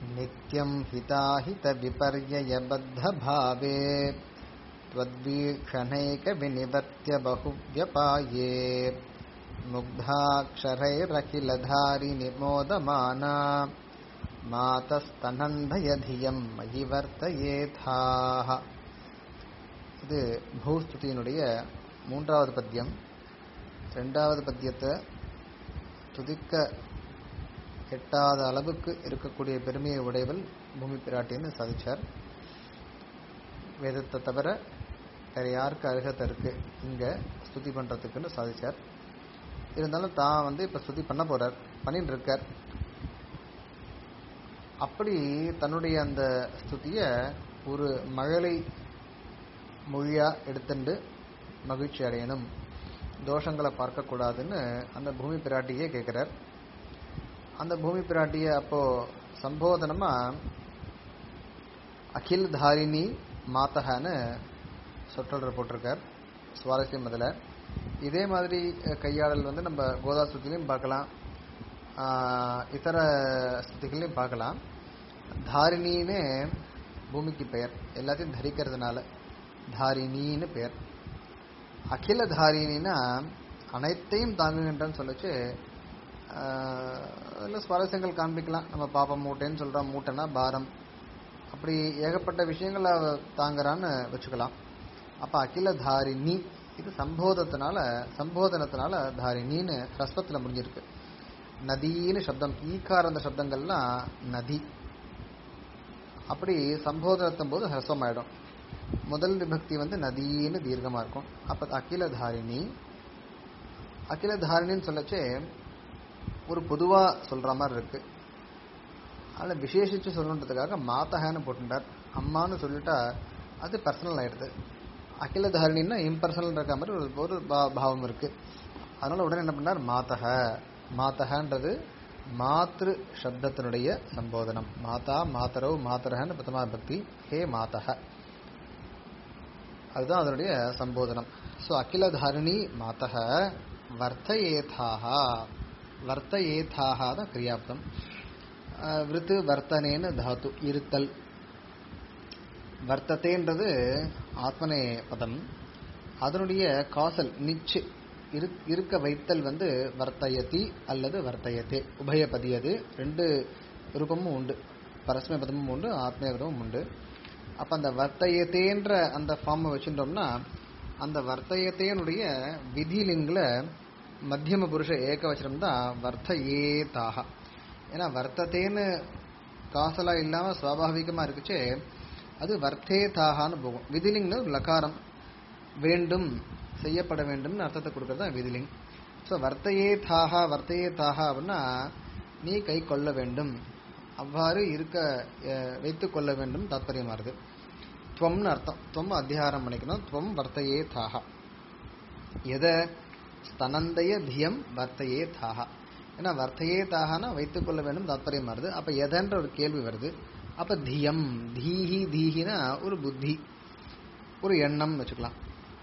नित्यं हिताहितविपर्ययबद्धभावे त्वद्वीक्षणैकविनिवर्त्य बहुव्यपाये मुग्धाक्षरैरखिलधारिनिमोदमाना மாதஸ்தனந்தயதியம் மயி வர்த்தயேதாஹ இது பூஸ்துதியினுடைய மூன்றாவது பத்தியம் ரெண்டாவது பத்தியத்தை துதிக்க எட்டாத அளவுக்கு இருக்கக்கூடிய பெருமையை உடையவள் பூமி பிராட்டின்னு சாதிச்சார் வேதத்தை தவிர வேற யாருக்கு அருகத்தை இருக்கு இங்க ஸ்துதி பண்றதுக்குன்னு சாதிச்சார் இருந்தாலும் தான் வந்து இப்ப ஸ்துதி பண்ண போறார் பண்ணிட்டு இருக்கார் அப்படி தன்னுடைய அந்த ஸ்துதிய ஒரு மழலை மொழியா எடுத்துண்டு மகிழ்ச்சி அடையணும் தோஷங்களை பார்க்கக்கூடாதுன்னு அந்த பூமி பிராட்டியே கேட்கிறார் அந்த பூமி பிராட்டிய அப்போ சம்போதனமா அகில் தாரிணி மாத்தகான்னு சொற்றொடர் போட்டிருக்கார் சுவாரஸ்யம் அதில் இதே மாதிரி கையாடல் வந்து நம்ம கோதா ஸ்துதிலையும் பார்க்கலாம் இதர ஸ்துதிகளையும் பார்க்கலாம் தாரிணின்னு பூமிக்கு பெயர் எல்லாத்தையும் தரிக்கிறதுனால தாரிணின்னு பெயர் அகில தாரிணின்னா அனைத்தையும் தாங்குகின்றன்னு சொல்லிச்சு அதில் சுவாரஸ்யங்கள் காண்பிக்கலாம் நம்ம பாப்பம் மூட்டைன்னு சொல்கிறோம் மூட்டைனா பாரம் அப்படி ஏகப்பட்ட விஷயங்களை தாங்குறான்னு வச்சுக்கலாம் அப்போ அகில தாரிணி இது சம்போதத்தினால சம்போதனத்தினால தாரிணின்னு ஹஸ்வத்தில் முடிஞ்சிருக்கு நதின்னு சப்தம் ஈக்கார அந்த சப்தங்கள்லாம் நதி அப்படி சம்போதனத்தும் போது ஹ்ரஸ்வம் ஆயிடும் முதல் விபக்தி வந்து நதின்னு தீர்க்கமா இருக்கும் அப்ப அகில தாரிணி அகில தாரிணின்னு சொல்லச்சே ஒரு பொதுவா சொல்ற மாதிரி இருக்கு அதுல விசேஷிச்சு சொல்லணுன்றதுக்காக மாத்தகான்னு போட்டுட்டார் அம்மான்னு சொல்லிட்டா அது பர்சனல் ஆயிடுது அகில தாரிணின்னா இம்பர்சனல் இருக்க மாதிரி ஒரு ஒரு பாவம் இருக்கு அதனால உடனே என்ன பண்ணார் மாத்தக மாத்தகன்றது மாத்ரு சப்தத்தினுடைய சம்போதனம் மாதா மாதரவு மாதரகன்னு பிரதமா பக்தி ஹே மாதக அதுதான் அதனுடைய சம்போதனம் ஸோ அகில தாரிணி மாதக வர்த்தயேதாக வர்த்தயேதாக தான் கிரியாப்தம் விருத்து வர்த்தனேன்னு தாத்து இருத்தல் வர்த்தத்தேன்றது ஆத்மனே பதம் அதனுடைய காசல் நிச்சு இருக்க வைத்தல் வந்து வர்த்தயதி அல்லது வர்த்தயத்தே உபயபதி அது ரெண்டு ரூபமும் உண்டு பரஸ்மை பதமும் உண்டு ஆத்மீய பதமும் உண்டு அப்ப அந்த வர்த்தயத்தேன்ற அந்த ஃபார்மை வச்சுட்டோம்னா அந்த வர்த்தயத்தேனுடைய விதிலிங்கில் மத்தியம புருஷ ஏகவச்சனம் தான் வர்த்தயேதாக ஏன்னா வர்த்தத்தேன்னு காசலா இல்லாம சுவாபாவிகமா இருக்குச்சே அது வர்த்தேதாகான்னு போகும் விதிலிங்னு ஒரு லக்காரம் வேண்டும் செய்யப்பட வேண்டும்னு அர்த்தத்தை கொடுக்கறது தான் விதிலிங் ஸோ வர்த்தையே தாகா வர்த்தையே தாகா அப்படின்னா நீ கை கொள்ள வேண்டும் அவ்வாறு இருக்க வைத்துக் கொள்ள வேண்டும் தாத்பரியமாறுது துவம்னு அர்த்தம் துவம் அத்தியாரம் பண்ணிக்கணும் துவம் வர்த்தையே தாகா எதை ஸ்தனந்தய தியம் வர்த்தையே தாகா ஏன்னா வர்த்தையே தாகானா வைத்துக் கொள்ள வேண்டும் தாத்பரியமாறுது அப்ப எதன்ற ஒரு கேள்வி வருது அப்ப தியம் தீஹி தீஹினா ஒரு புத்தி ஒரு எண்ணம் வச்சுக்கலாம்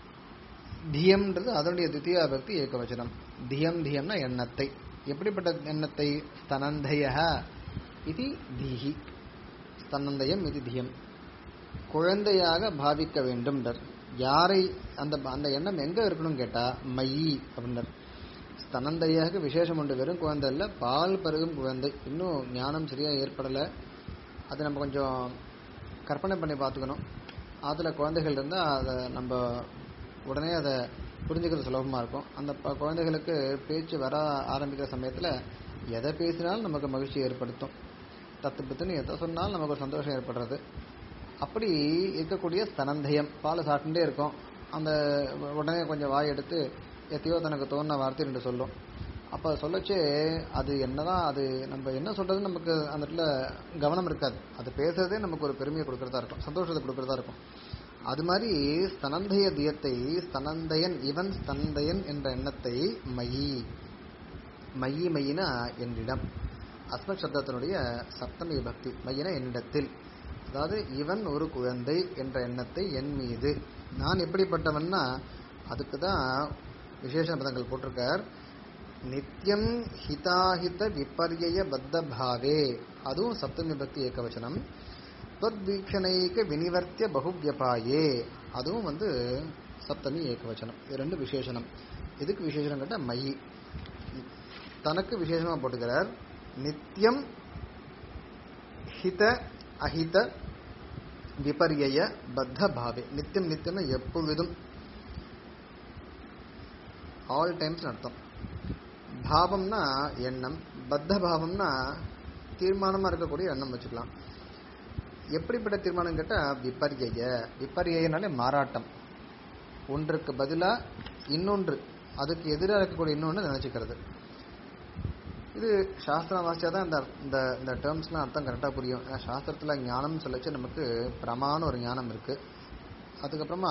தியம்ன்றது அதனுடைய தித்தியா பக்தி ஏகவச்சனம் தியம் தியம்னா எண்ணத்தை எப்படிப்பட்ட எண்ணத்தை ஸ்தனந்தய இது தீஹி ஸ்தனந்தயம் இது தியம் குழந்தையாக பாவிக்க வேண்டும் யாரை அந்த அந்த எண்ணம் எங்க இருக்கணும் கேட்டா மையி அப்படின்னர் ஸ்தனந்தையாக விசேஷம் உண்டு வெறும் குழந்தை இல்லை பால் பருகும் குழந்தை இன்னும் ஞானம் சரியா ஏற்படலை அது நம்ம கொஞ்சம் கற்பனை பண்ணி பார்த்துக்கணும் அதில் குழந்தைகள் இருந்தால் அதை நம்ம உடனே அதை புரிஞ்சுக்கிறது சுலபமாக இருக்கும் அந்த குழந்தைகளுக்கு பேச்சு வர ஆரம்பிக்கிற சமயத்தில் எதை பேசினாலும் நமக்கு மகிழ்ச்சி ஏற்படுத்தும் தத்து பித்துன்னு எதை சொன்னாலும் நமக்கு ஒரு சந்தோஷம் ஏற்படுறது அப்படி இருக்கக்கூடிய ஸ்தனந்தயம் பால் சாப்பிட்டுட்டே இருக்கும் அந்த உடனே கொஞ்சம் வாய் எடுத்து எத்தையோ தனக்கு தோணுன வார்த்தை ரெண்டு சொல்லும் அப்போ சொல்லச்சே அது என்னதான் அது நம்ம என்ன சொல்றது நமக்கு அந்த இடத்துல கவனம் இருக்காது அது பேசுறதே நமக்கு ஒரு பெருமையை கொடுக்கறதா இருக்கும் சந்தோஷத்தை கொடுக்கறதா இருக்கும் அது மாதிரி ஸ்தனந்தய தியத்தை ஸ்தனந்தயன் இவன் ஸ்தனந்தயன் என்ற எண்ணத்தை மயி மயி மயினா என்னிடம் அஸ்மத் சப்தத்தினுடைய சப்தமி விபக்தி மையின என்னிடத்தில் அதாவது இவன் ஒரு குழந்தை என்ற எண்ணத்தை என் மீது நான் எப்படிப்பட்டவன்னா அதுக்கு தான் விசேஷ பதங்கள் போட்டிருக்கார் நித்தியம் ஹிதாஹித விபர்யய பத்த பாவே அதுவும் சப்தமி பக்தி ஏகவச்சனம் त्वद्वीक्षणैक வினிவர்த்திய பகுவியபாயே அதுவும் வந்து சப்தமி ஏகவச்சனம் இது ரெண்டு விசேஷனம் இதுக்கு விசேஷனம் கேட்டால் மயி தனக்கு விசேஷமா போட்டுக்கிறார் நித்தியம் ஹித அஹித விபர்யய பத்த பாவே நித்தியம் நித்தியம்னா எப்பொழுதும் ஆல் டைம்ஸ் அர்த்தம் பாவம்னா எண்ணம் பத்த பாவம்னா தீர்மானமா இருக்கக்கூடிய எண்ணம் வச்சுக்கலாம் எப்படிப்பட்ட தீர்மானம் கேட்டா விபர்யய விபர்யனாலே மாறாட்டம் ஒன்றுக்கு பதிலா இன்னொன்று அதுக்கு எதிராக இருக்கக்கூடிய இன்னொன்று நினைச்சுக்கிறது இது சாஸ்திரம் வாசிச்சா தான் இந்த இந்த இந்த டேர்ம்ஸ்லாம் அர்த்தம் கரெக்டாக புரியும் ஏன்னா சாஸ்திரத்தில் ஞானம்னு சொல்லச்சு நமக்கு பிரமான ஒரு ஞானம் இருக்கு அதுக்கப்புறமா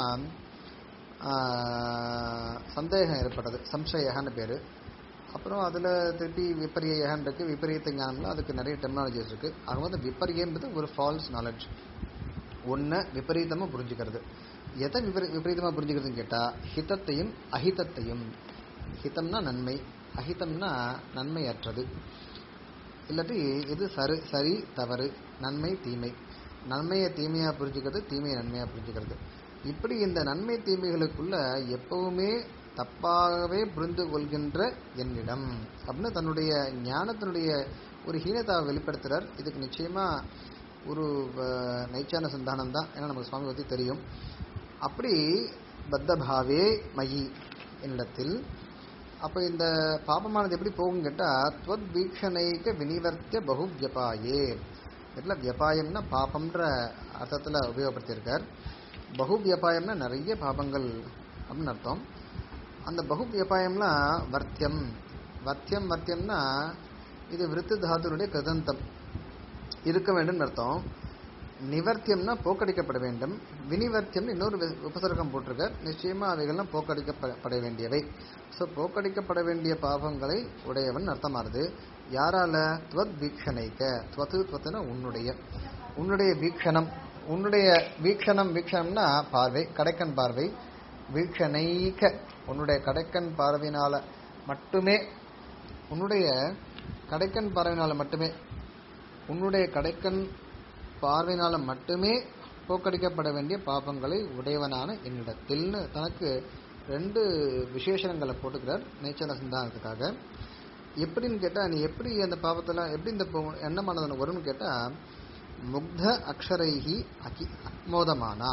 ஆஹ், சந்தேகம் ஏற்பட்டது சம்சயகன்னு பேர் அப்புறம் அதில் திருப்பி விபரியகன் இருக்கு விபரீத ஞானம்ல அதுக்கு நிறைய டெக்னாலஜிஸ் இருக்கு ஆக வந்து விபரியன்றது ஒரு ஃபால்ஸ் நாலேஜ் ஒன்றை விபரீதமாக புரிஞ்சுக்கிறது எதை விபரீ விபரீதமாக புரிஞ்சுக்கிறதுன்னு கேட்டால் ஹிதத்தையும் அஹிதத்தையும் ஹிதம்னா நன்மை அஹிதம்னா நன்மையற்றது இல்லாட்டி இது சரி சரி தவறு நன்மை தீமை நன்மையை தீமையாக புரிஞ்சுக்கிறது தீமையை நன்மையாக புரிஞ்சுக்கிறது இப்படி இந்த நன்மை தீமைகளுக்குள்ள எப்பவுமே தப்பாகவே புரிந்து கொள்கின்ற என்னிடம் அப்படின்னு தன்னுடைய ஞானத்தினுடைய ஒரு ஹீனதாவை வெளிப்படுத்துறார் இதுக்கு நிச்சயமா ஒரு அஹ், நைச்சான சந்தானம் தான் ஏன்னா நமக்கு சுவாமி பற்றி தெரியும் அப்படி பத்தபாவே மயி என்னிடத்தில் அப்போ இந்த பாபமானது எப்படி போகும் கேட்டால் துவத் வீக்ஷணைக்க வினிவர்த்திய பகு வியபாயே இதில் வியபாயம்னா பாபம்ன்ற அர்த்தத்தில் உபயோகப்படுத்தியிருக்கார் பகு வியபாயம்னா நிறைய பாபங்கள் அப்படின்னு அர்த்தம் அந்த பகு வியபாயம்லாம் வர்த்தியம் வர்த்தியம் வர்த்தியம்னா இது விருத்து தாதுனுடைய கதந்தம் இருக்க வேண்டும் அர்த்தம் நிவர்த்தியம்னா போக்கடிக்கப்பட வேண்டும் வினிவர்த்தியம்னு இன்னொரு வி- உபசர்க்கம் போட்டிருக்கார் நிச்சயமா அவைகள்லாம் போக்கடிக்கப்பட வேண்டியவை ஸோ போக்கடிக்கப்பட வேண்டிய பாவங்களை உடையவன் அர்த்தமானது யாரால துவத் வீக்ஷணைக்க துவத்து துவத்துனா உன்னுடைய உன்னுடைய வீக்ஷணம் உன்னுடைய வீக்ஷணம் வீக்ஷணம்னா பார்வை கடைக்கன் பார்வை வீக்ஷணைக்க உன்னுடைய கடைக்கன் பார்வையினால மட்டுமே உன்னுடைய கடைக்கன் பார்வையினால மட்டுமே உன்னுடைய கடைக்கன் பார்வையினால மட்டுமே போக்கடிக்கப்பட வேண்டிய பாபங்களை உடையவனான என்னிடத்தில்னு தனக்கு ரெண்டு விசேஷணங்களை போட்டுக்கிறார் நேச்சர சிந்தானத்துக்காக எப்படின்னு கேட்டா நீ எப்படி அந்த பாவத்தெல்லாம் எப்படி இந்த போ- எண்ணமானது உனக்கு வரும்னு கேட்டா முக்த அக்ஷரைஹி அகி மோதமானா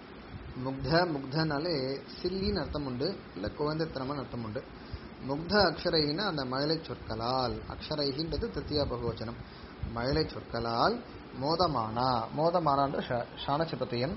முக்த முக்தனாலே சில்லின்னு அர்த்தம் உண்டு இல்ல குழந்தைத்தனமான அர்த்தம் உண்டு முக்த அக்ஷரைனா அந்த மழலை சொற்களால் அக்ஷரைகின்றது திருத்தியா பகுவச்சனம் மழலை சொற்களால் மோதமானா மோதமானான்ற ஷானச்சி பிரத்தியம்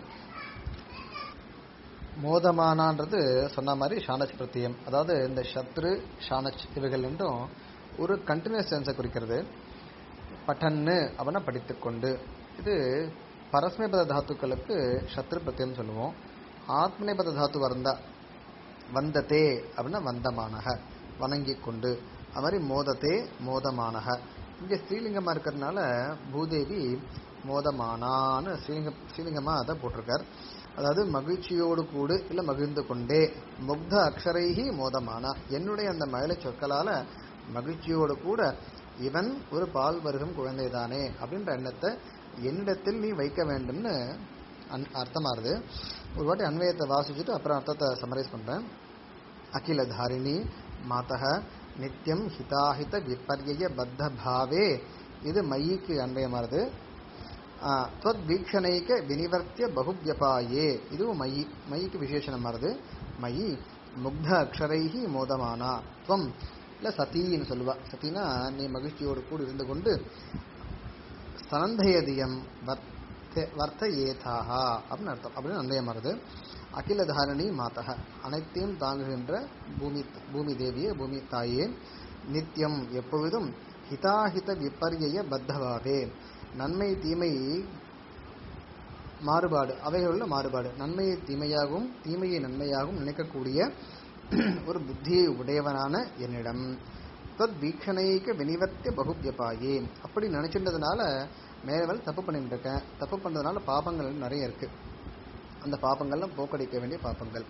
மோதமானான்றது சொன்ன மாதிரி ஷானச் பிரத்தியம் அதாவது இந்த சத்ரு ஷானச் இவைகள் ரெண்டும் ஒரு கண்டினியூஸ் டென்ஸை குறிக்கிறது பட்டன்னு அவனை படித்துக்கொண்டு இது பரஸ்மைபத தாத்துக்களுக்கு சத்ரு பிரத்தியம் சொல்லுவோம் ஆத்மநேபத தாத்து வந்தா வந்ததே அப்படின்னா வந்தமானக வணங்கி கொண்டு அது மாதிரி மோதத்தே மோதமானக இங்கே ஸ்ரீலிங்கமா இருக்கிறதுனால பூதேவி மோதமானான்னு ஸ்ரீலிங்க ஸ்ரீலிங்கமா அதை போட்டிருக்கார் அதாவது மகிழ்ச்சியோடு கூடு இல்ல மகிழ்ந்து கொண்டே முக்த அக்ஷரைஹி மோதமானா என்னுடைய அந்த மழலை சொற்களால மகிழ்ச்சியோடு கூட இவன் ஒரு பால் வருகும் குழந்தைதானே அப்படின்ற எண்ணத்தை என்னிடத்தில் நீ வைக்க வேண்டும்னு அன்- அர்த்தமாறுது ஒரு வாட்டி அன்வயத்தை வாசிச்சுட்டு அப்புறம் அர்த்தத்தை சமரைஸ் பண்றேன் அகில தாரிணி மாதக நித்தியம் ஹிதாஹித விபர்யய பத்த பாவே இது மையிக்கு அன்வயமாறுது துவத் வீக்ஷணைக்க வினிவர்த்திய பகுவியபாயே இதுவும் மயி மயிக்கு விசேஷணமாறுது மயி முக்த அக்ஷரைஹி மோதமானா துவம் இல்ல சதின்னு சொல்லுவா சதினா நீ மகிழ்ச்சியோடு கூட இருந்து கொண்டு ஸ்தனந்தயதியம் வர்த்த வர்த்த ஏதாகா அப்படின்னு அர்த்தம் அப்படின்னு அன்வயமாறுது அகில தாரணி மாதக அனைத்தையும் தாங்குகின்ற பூமி பூமி தேவியே பூமி தாயே நித்தியம் எப்பொழுதும் ஹிதாஹித விபர்யய பத்தவாவே நன்மை தீமை மாறுபாடு அவைகளுள்ள மாறுபாடு நன்மையை தீமையாகவும் தீமையை நன்மையாகவும் நினைக்கக்கூடிய ஒரு புத்தியை உடையவனான என்னிடம் தத் வீக்ஷணைக்கு வினிவர்த்திய பகுவியபாயே அப்படி நினைச்சிருந்ததுனால மேல தப்பு பண்ணிட்டு இருக்கேன் தப்பு பண்ணதுனால பாபங்கள் நிறைய இருக்கு அந்த பாபங்கள்லாம் போக்கடிக்க வேண்டிய பாபங்கள்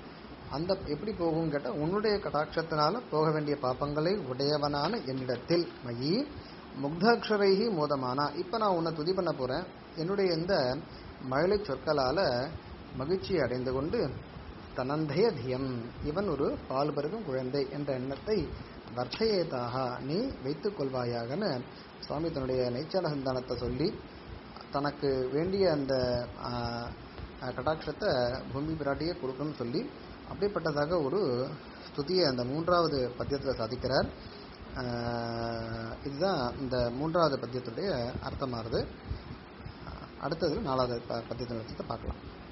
அந்த எப்படி போகும் கேட்டா உன்னுடைய கடாட்சத்தினால போக வேண்டிய பாப்பங்களை உடையவனான என்னிடத்தில் மயி முக்தாட்சரைஹி மோதமானா இப்ப நான் உன்னை துதி பண்ண போறேன் என்னுடைய இந்த மழலை சொற்களால மகிழ்ச்சி அடைந்து கொண்டு தனந்தய தியம் இவன் ஒரு பால் பருகும் குழந்தை என்ற எண்ணத்தை வர்த்தையேதாக நீ வைத்துக் கொள்வாயாகன்னு சுவாமி தன்னுடைய நைச்சான சந்தானத்தை சொல்லி தனக்கு வேண்டிய அந்த ஆஹ், கடாட்சத்தை பூமி பிராட்டியே கொடுக்கணும்னு சொல்லி அப்படிப்பட்டதாக ஒரு ஸ்துதியை அந்த மூன்றாவது பத்தியத்தில் சாதிக்கிறார் ஆஹ், இதுதான் இந்த மூன்றாவது பத்தியத்துடைய அர்த்தமாகுது அடுத்தது நாலாவது ப- பத்தியத்தின் அர்த்தத்தை பார்க்கலாம்